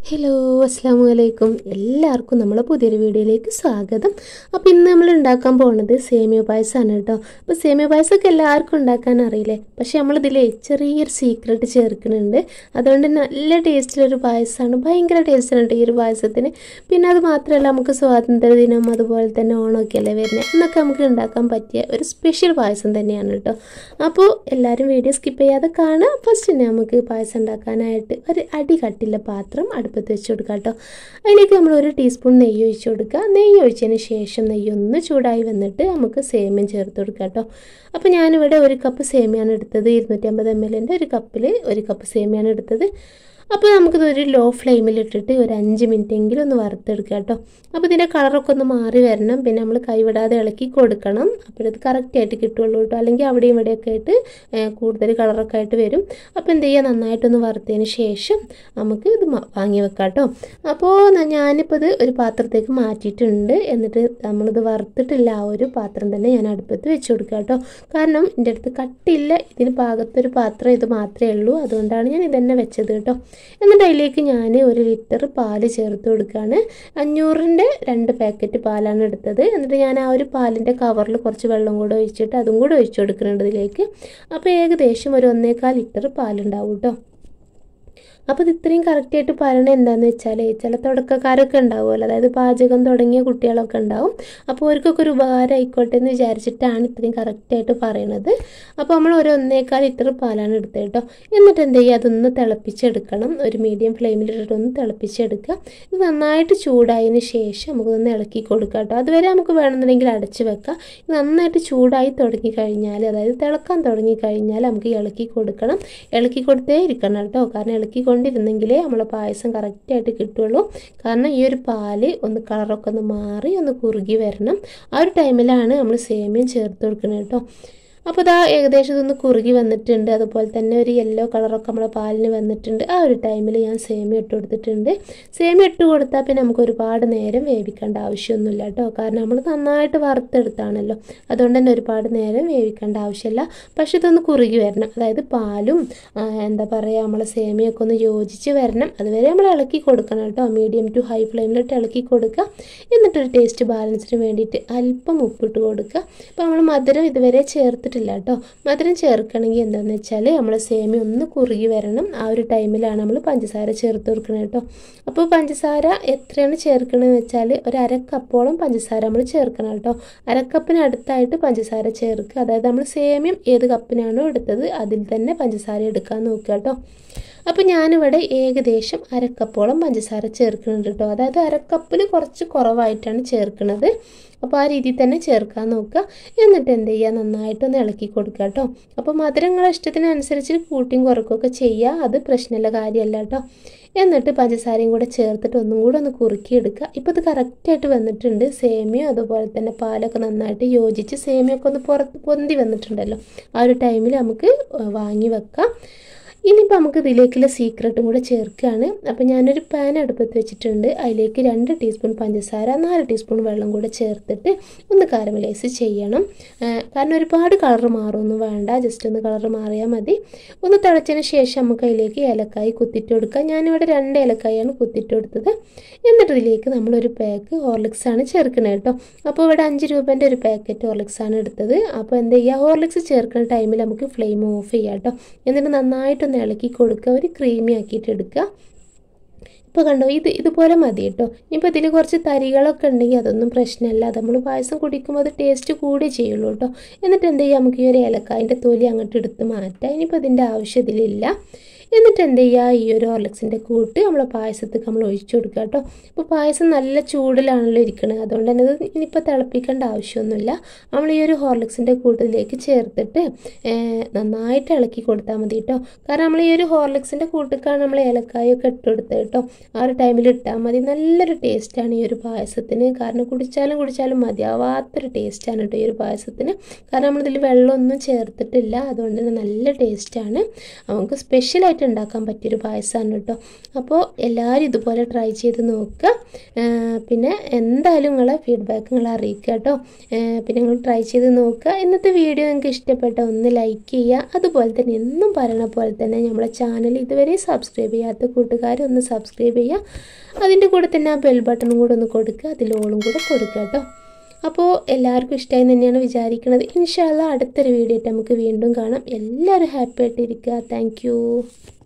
hello അസ്സാം വലൈക്കും എല്ലാവർക്കും നമ്മളെ പുതിയൊരു വീഡിയോയിലേക്ക് സ്വാഗതം അപ്പോൾ ഇന്ന് നമ്മൾ ഉണ്ടാക്കാൻ പോകുന്നത് സേമിയ പായസമാണ് കേട്ടോ അപ്പോൾ സേമിയ പായസമൊക്കെ എല്ലാവർക്കും ഉണ്ടാക്കാൻ അറിയില്ലേ പക്ഷേ നമ്മളിതിൽ ചെറിയൊരു സീക്രട്ട് ചേർക്കുന്നുണ്ട് അതുകൊണ്ട് നല്ല ടേസ്റ്റിലൊരു പായസമാണ് ഭയങ്കര ടേസ്റ്റാണ് കേട്ടോ ഈ ഒരു പായസത്തിന് പിന്നെ അത് മാത്രമല്ല നമുക്ക് സ്വാതന്ത്ര്യ ദിനം അതുപോലെ തന്നെ ഓണമൊക്കെ അല്ലേ വരുന്നത് എന്നൊക്കെ നമുക്ക് ഉണ്ടാക്കാൻ പറ്റിയ ഒരു സ്പെഷ്യൽ പായസം തന്നെയാണ് കേട്ടോ അപ്പോൾ എല്ലാവരും വീഡിയോ സ്കിപ്പ് ചെയ്യാതെ കാണുക ഫസ്റ്റ് തന്നെ നമുക്ക് പായസം ഉണ്ടാക്കാനായിട്ട് ഒരു അടി കട്ടില്ല പാത്രം അടുപ്പത്ത് വെച്ച് കൊടുക്കുക കേട്ടോ അതിലേക്ക് നമ്മൾ ഒരു ടീസ്പൂൺ നെയ്യ് ഒഴിച്ച് കൊടുക്കുക നെയ്യ് ഒഴിച്ചതിന് ശേഷം നെയ്യ് ഒന്ന് ചൂടായി വന്നിട്ട് നമുക്ക് സേമിയം ചേർത്ത് കൊടുക്കുക കേട്ടോ അപ്പോൾ ഞാനിവിടെ ഒരു കപ്പ് സേമിയാണ് എടുത്തത് ഇരുന്നൂറ്റമ്പത് എം എല്ലിൻ്റെ ഒരു കപ്പിൽ ഒരു കപ്പ് സേമിയാണ് എടുത്തത് അപ്പോൾ നമുക്കിത് ഒരു ലോ ഫ്ലെയിമിൽ ഇട്ടിട്ട് ഒരു അഞ്ച് മിനിറ്റ് എങ്കിലും ഒന്ന് വറുത്തെടുക്കുക കേട്ടോ അപ്പോൾ ഇതിൻ്റെ കളറൊക്കെ ഒന്ന് മാറി വരണം പിന്നെ നമ്മൾ കൈവിടാതെ ഇളക്കി കൊടുക്കണം അപ്പോഴത് കറക്റ്റായിട്ട് കിട്ടുള്ളൂ കേട്ടോ അല്ലെങ്കിൽ അവിടെയും ഇവിടെയൊക്കെ ആയിട്ട് ഏഹ്, കൂടുതൽ കളറൊക്കെ ആയിട്ട് വരും അപ്പോൾ എന്ത് ചെയ്യുക നന്നായിട്ടൊന്ന് വറുത്തതിന് ശേഷം നമുക്ക് ഇത് മ- വാങ്ങി വെക്കാം കേട്ടോ അപ്പോൾ ന- ഞാനിപ്പോൾ ഇത് ഒരു പാത്രത്തേക്ക് മാറ്റിയിട്ടുണ്ട് എന്നിട്ട് നമ്മളിത് വറുത്തിട്ടില്ല ആ ഒരു പാത്രം തന്നെ ഞാൻ അടുപ്പത്ത് വെച്ച് കൊടുക്കുക കേട്ടോ കാരണം എൻ്റെ അടുത്ത് കട്ടില്ല ഇതിന് പാകത്തൊരു പാത്രം ഇത് മാത്രമേ ഉള്ളൂ അതുകൊണ്ടാണ് ഞാൻ ഇതന്നെ വെച്ചത് കേട്ടോ എന്നിട്ട് അതിലേക്ക് ഞാൻ ഒരു ലിറ്റർ പാല് ചേർത്ത് കൊടുക്കുകയാണ് അഞ്ഞൂറിൻ്റെ രണ്ട് പാക്കറ്റ് പാലാണ് എടുത്തത് എന്നിട്ട് ഞാൻ ആ ഒരു പാലിൻ്റെ കവറിൽ കുറച്ച് വെള്ളം കൂടെ ഒഴിച്ചിട്ട് അതും കൂടെ ഒഴിച്ചു കൊടുക്കുന്നുണ്ട് ഇതിലേക്ക് അപ്പോൾ ഏകദേശം ഒരു ഒന്നേകാൽ ലിറ്റർ പാലുണ്ടാവും കേട്ടോ അപ്പോൾ ഇത് ഇത്രയും കറക്റ്റായിട്ട് പറയണത് എന്താണെന്ന് വെച്ചാൽ ചില തുടക്കക്കാരൊക്കെ ഉണ്ടാവുമല്ലോ അതായത് പാചകം തുടങ്ങിയ കുട്ടികളൊക്കെ ഉണ്ടാവും അപ്പോൾ അവർക്കൊക്കെ ഒരു ഉപകാരം ആയിക്കോട്ടെ എന്ന് വിചാരിച്ചിട്ടാണ് ഇത്രയും കറക്റ്റായിട്ട് പറയണത് അപ്പോൾ നമ്മൾ ഒരു ഒന്നേക്കാൽ ലിറ്റർ പാലാണ് എടുത്തത് കേട്ടോ എന്നിട്ട് എന്ത് ചെയ്യുക അതൊന്ന് തിളപ്പിച്ചെടുക്കണം ഒരു മീഡിയം ഫ്ലെയിമിലിട്ടിട്ട് ഒന്ന് തിളപ്പിച്ചെടുക്കുക ഇത് നന്നായിട്ട് ചൂടായതിന് ശേഷം നമുക്കൊന്ന് ഇളക്കി കൊടുക്കുക കേട്ടോ അതുവരെ നമുക്ക് വേണമെന്നുണ്ടെങ്കിൽ അടച്ച് വെക്കാം ഇത് നന്നായിട്ട് ചൂടായി തുടങ്ങി കഴിഞ്ഞാൽ അതായത് തിളക്കാൻ തുടങ്ങി കഴിഞ്ഞാൽ നമുക്ക് ഇളക്കി കൊടുക്കണം ഇളക്കി കൊടുത്തേ ഇരിക്കണം കേട്ടോ കാരണം ഇളക്കി കൊണ്ടിരുന്നെങ്കിലേ നമ്മളെ പായസം കറക്റ്റായിട്ട് കിട്ടുള്ളൂ കാരണം ഈ ഒരു പാല് ഒന്ന് കളറൊക്കെ ഒന്ന് മാറി ഒന്ന് കുറുകി വരണം ആ ഒരു ടൈമിലാണ് നമ്മൾ സേമിയം ചേർത്ത് കൊടുക്കുന്നത് കേട്ടോ അപ്പോൾ ഇതാ ഏകദേശം ഇതൊന്ന് കുറുകി വന്നിട്ടുണ്ട് അതുപോലെ തന്നെ ഒരു യെല്ലോ കളറൊക്കെ നമ്മളെ പാലിന് വന്നിട്ടുണ്ട് ആ ഒരു ടൈമിൽ ഞാൻ സേമിയ ഇട്ട് കൊടുത്തിട്ടുണ്ട് സേമിയ ഇട്ട് കൊടുത്താൽ പിന്നെ നമുക്ക് ഒരുപാട് നേരം വേവിക്കേണ്ട ആവശ്യമൊന്നുമില്ല കേട്ടോ കാരണം നമ്മൾ നന്നായിട്ട് വറുത്തെടുത്താണല്ലോ അതുകൊണ്ട് തന്നെ ഒരുപാട് നേരം വേവിക്കേണ്ട ആവശ്യമില്ല പക്ഷെ ഇതൊന്ന് കുറുകി വരണം അതായത് പാലും ആ, എന്താ പറയുക നമ്മളെ സേമിയൊക്കെ ഒന്ന് യോജിച്ച് വരണം അതുവരെ നമ്മൾ ഇളക്കി കൊടുക്കണം കേട്ടോ മീഡിയം ടു ഹൈ ഫ്ലെയിമിലിട്ട് ഇളക്കി കൊടുക്കുക എന്നിട്ടൊരു ടേസ്റ്റ് ബാലൻസിന് വേണ്ടിയിട്ട് അല്പം ഉപ്പിട്ട് കൊടുക്കുക അപ്പോൾ നമ്മൾ മധുരം ഇതുവരെ ചേർത്തിട്ടില്ല കേട്ടോ മധുരം ചേർക്കണമെങ്കിൽ എന്താണെന്ന് വെച്ചാൽ നമ്മൾ സേമിയ ഒന്ന് കുറുകി വരണം ആ ഒരു ടൈമിലാണ് നമ്മൾ പഞ്ചസാര ചേർത്ത് കൊടുക്കുന്നത് കേട്ടോ അപ്പോൾ പഞ്ചസാര എത്രയാണ് ചേർക്കണമെന്ന് വെച്ചാൽ ഒരു അര കപ്പോളം പഞ്ചസാര നമ്മൾ ചേർക്കണം കേട്ടോ അരക്കപ്പിന് അടുത്തായിട്ട് പഞ്ചസാര ചേർക്കുക അതായത് നമ്മൾ സേമിയം ഏത് കപ്പിനാണോ എടുത്തത് അതിൽ തന്നെ പഞ്ചസാര എടുക്കാൻ നോക്കുക കേട്ടോ അപ്പോൾ ഞാനിവിടെ ഏകദേശം അരക്കപ്പോളം പഞ്ചസാര ചേർക്കുന്നുണ്ട് കേട്ടോ അതായത് അരക്കപ്പിൽ കുറച്ച് കുറവായിട്ടാണ് ചേർക്കുന്നത് അപ്പോൾ ആ രീതിയിൽ തന്നെ ചേർക്കാൻ നോക്കുക എന്നിട്ട് എന്ത് ചെയ്യുക നന്നായിട്ടൊന്ന് ഇളക്കി കൊടുക്കുക കേട്ടോ അപ്പോൾ മധുരം നിങ്ങളുടെ ഇഷ്ടത്തിനനുസരിച്ച് കൂട്ടിയും കുറക്കുകയൊക്കെ ചെയ്യുക അത് പ്രശ്നമുള്ള കാര്യമല്ല കേട്ടോ എന്നിട്ട് പഞ്ചസാരയും കൂടെ ചേർത്തിട്ട് ഒന്നും കൂടെ ഒന്ന് കുറുക്കിയെടുക്കുക ഇപ്പോൾ ഇത് കറക്റ്റായിട്ട് വന്നിട്ടുണ്ട് സേമിയ അതുപോലെ തന്നെ പാലൊക്കെ നന്നായിട്ട് യോജിച്ച് സേമിയൊക്കെ ഒന്ന് പുറത്ത് പൊന്തി വന്നിട്ടുണ്ടല്ലോ ആ ഒരു ടൈമിൽ നമുക്ക് വാങ്ങി വെക്കാം ഇനിയിപ്പോൾ നമുക്ക് ഇതിലേക്കുള്ള സീക്രട്ടും കൂടെ ചേർക്കുകയാണ് അപ്പോൾ ഞാനൊരു പാൻ അടുപ്പത്ത് വെച്ചിട്ടുണ്ട് അതിലേക്ക് രണ്ട് ടീസ്പൂൺ പഞ്ചസാര നാല് ടീസ്പൂൺ വെള്ളം കൂടെ ചേർത്തിട്ട് ഒന്ന് കാരമലൈസ് ചെയ്യണം ആ, കാരണം ഒരുപാട് കളർ മാറൊന്നും വേണ്ട ജസ്റ്റ് ഒന്ന് കളർ മാറിയാൽ മതി ഒന്ന് തിളച്ചതിന് ശേഷം നമുക്ക് അതിലേക്ക് ഏലക്കായി കുത്തിയിട്ട് കൊടുക്കാം ഞാനിവിടെ രണ്ട് ഏലക്കായാണ് കുത്തിയിട്ട് കൊടുത്തത് എന്നിട്ട് ഇതിലേക്ക് നമ്മളൊരു പാക്ക് ഹോർലിക്സ് ആണ് ചേർക്കുന്നത് കേട്ടോ അപ്പോൾ ഇവിടെ അഞ്ച് രൂപേൻ്റെ ഒരു പാക്കറ്റ് ഹോർലിക്സ് ആണ് എടുത്തത് അപ്പോൾ എന്ത് ചെയ്യുക ഹോർലിക്സ് ചേർക്കുന്ന ടൈമിൽ നമുക്ക് ഫ്ലെയിം ഓഫ് ചെയ്യാം കേട്ടോ എന്നിട്ട് നന്നായിട്ടൊന്ന് ഇളക്കി കൊടുക്കുക ഒരു ക്രീമി ആക്കിയിട്ട് എടുക്കുക ഇപ്പോൾ കണ്ടോ ഇത് ഇതുപോലെ മതി കേട്ടോ ഇനിയിപ്പോൾ ഇതിൽ കുറച്ച് തരികളൊക്കെ ഉണ്ടെങ്കിൽ അതൊന്നും പ്രശ്നമല്ല അത് നമ്മൾ പായസം കുടിക്കുമ്പോൾ അത് ടേസ്റ്റ് കൂടി ചെയ്യുള്ളൂ കേട്ടോ എന്നിട്ട് എന്ത് ചെയ്യുക നമുക്ക് ഈ ഒരു ഏലക്കായൻ്റെ തൊലി അങ്ങോട്ട് എടുത്ത് മാറ്റാം ഇനിയിപ്പോൾ ഇതിൻ്റെ ആവശ്യം ഇതിലില്ല എന്നിട്ട് എന്ത് ചെയ്യുക ഈ ഒരു ഹോർലിക്സിൻ്റെ കൂട്ട് നമ്മൾ പായസത്തേക്ക് നമ്മൾ ഒഴിച്ചു കൊടുക്കുക കേട്ടോ ഇപ്പോൾ പായസം നല്ല ചൂടിലാണല്ലോ ഇരിക്കുന്നത് അതുകൊണ്ട് തന്നെ ഇത് ഇനിയിപ്പോൾ തിളപ്പിക്കേണ്ട ആവശ്യമൊന്നുമില്ല നമ്മൾ ഈ ഒരു ഹോർലിക്സിൻ്റെ കൂട്ടിലേക്ക് ചേർത്തിട്ട് ഏഹ്, നന്നായിട്ട് ഇളക്കി കൊടുത്താൽ മതി കേട്ടോ കാരണം നമ്മൾ ഈ ഒരു ഹോർലിക്സിൻ്റെ കൂട്ടിക്കാണ് നമ്മൾ ഏലക്കായൊക്കെ ഇട്ട് കൊടുത്തത് കേട്ടോ ആ ഒരു ടൈമിൽ ഇട്ടാൽ മതി നല്ലൊരു ടേസ്റ്റാണ് ഈ ഒരു പായസത്തിന് കാരണം കുടിച്ചാലും കുടിച്ചാലും മതിയാവാത്തൊരു ടേസ്റ്റാണ് കേട്ടോ ഈ ഒരു പായസത്തിന് കാരണം നമ്മളിതിൽ വെള്ളമൊന്നും ചേർത്തിട്ടില്ല അതുകൊണ്ട് തന്നെ നല്ല ടേസ്റ്റാണ് നമുക്ക് സ്പെഷ്യലായിട്ട് സിമ്പിളായിട്ട് ഉണ്ടാക്കാൻ പറ്റിയൊരു പായസമാണ് കേട്ടോ അപ്പോൾ എല്ലാവരും ഇതുപോലെ ട്രൈ ചെയ്ത് നോക്കുക ആ, പിന്നെ എന്തായാലും നിങ്ങളെ ഫീഡ്ബാക്ക് നിങ്ങൾ അറിയിക്കുക കേട്ടോ ആ, പിന്നെ നിങ്ങൾ ട്രൈ ചെയ്ത് നോക്കുക ഇന്നത്തെ വീഡിയോ നിങ്ങൾക്ക് ഇഷ്ടപ്പെട്ട ഒന്ന് ലൈക്ക് ചെയ്യുക അതുപോലെ തന്നെ എന്നും പറയണ പോലെ തന്നെ നമ്മളെ ചാനൽ ഇതുവരെ സബ്സ്ക്രൈബ് ചെയ്യാത്ത കൂട്ടുകാരൊന്ന് സബ്സ്ക്രൈബ് ചെയ്യുക അതിൻ്റെ കൂടെ തന്നെ ആ ബെൽ ബട്ടണും കൂടെ ഒന്ന് കൊടുക്കുക അതിൽ ഓളും കൂടെ കൊടുക്കുക കേട്ടോ അപ്പോൾ എല്ലാവർക്കും ഇഷ്ടമായി തന്നെയാണ് വിചാരിക്കുന്നത് ഇൻഷാല്ല അടുത്തൊരു വീഡിയോ ആയിട്ട് നമുക്ക് വീണ്ടും കാണാം എല്ലാവരും ഹാപ്പി ആയിട്ടിരിക്കുക താങ്ക്